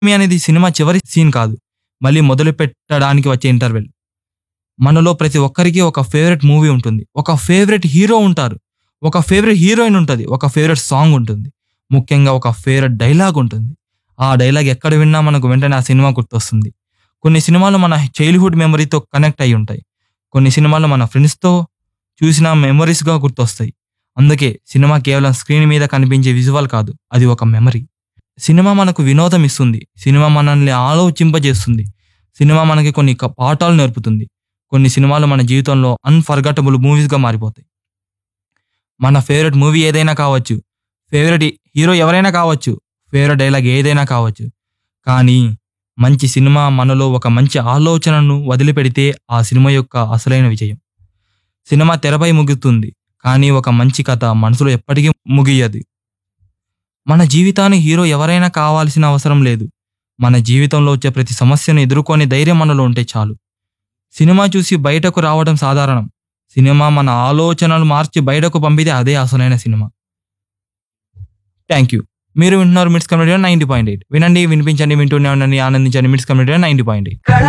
మీ అనేది సినిమా చివరి సీన్ కాదు మళ్ళీ మొదలు పెట్టడానికి వచ్చే ఇంటర్వెల్ మనలో ప్రతి ఒక్కరికి ఒక ఫేవరెట్ మూవీ ఉంటుంది ఒక ఫేవరెట్ హీరో ఉంటారు ఒక ఫేవరెట్ హీరోయిన్ ఉంటుంది ఒక ఫేవరెట్ సాంగ్ ఉంటుంది ముఖ్యంగా ఒక ఫేవరెట్ డైలాగ్ ఉంటుంది ఆ డైలాగ్ ఎక్కడ విన్నా మనకు వెంటనే ఆ సినిమా గుర్తొస్తుంది కొన్ని సినిమాలు మన చైల్డ్హుడ్ మెమరీతో కనెక్ట్ అయి ఉంటాయి కొన్ని సినిమాలు మన ఫ్రెండ్స్తో చూసిన మెమరీస్గా గుర్తొస్తాయి అందుకే సినిమా కేవలం స్క్రీన్ మీద కనిపించే విజువల్ కాదు అది ఒక మెమరీ సినిమా మనకు వినోదం ఇస్తుంది సినిమా మనల్ని ఆలోచింపజేస్తుంది సినిమా మనకి కొన్ని క- పాఠాలు నేర్పుతుంది కొన్ని సినిమాలు మన జీవితంలో అన్ఫర్గటబుల్ మూవీస్గా మారిపోతాయి మన ఫేవరెట్ మూవీ ఏదైనా కావచ్చు ఫేవరెట్ హీరో ఎవరైనా కావచ్చు ఫేవరెట్ డైలాగ్ ఏదైనా కావచ్చు కానీ మంచి సినిమా మనలో ఒక మంచి ఆలోచనను వదిలిపెడితే ఆ సినిమా యొక్క అసలైన విజయం సినిమా తెరపై ముగుతుంది కానీ ఒక మంచి కథ మనసులో ఎప్పటికీ ముగియదు మన జీవితానికి హీరో ఎవరైనా కావాల్సిన అవసరం లేదు మన జీవితంలో వచ్చే ప్రతి సమస్యను ఎదుర్కొనే ధైర్యం మనలో ఉంటే చాలు సినిమా చూసి బయటకు రావడం సాధారణం సినిమా మన ఆలోచనలు మార్చి బయటకు పంపితే అదే అసలైన సినిమా థ్యాంక్ యూ మీరు వింటున్నారు మిట్స్ కమ్యూనిటీ నైంటీ పాయింట్ ఎయిట్ వినండి వినిపించండి వింటూనే ఉండండి ఆనందించండి మిట్స్ కమ్యూనిటీ నైంటీ పాయింట్ ఎయిట్ కళ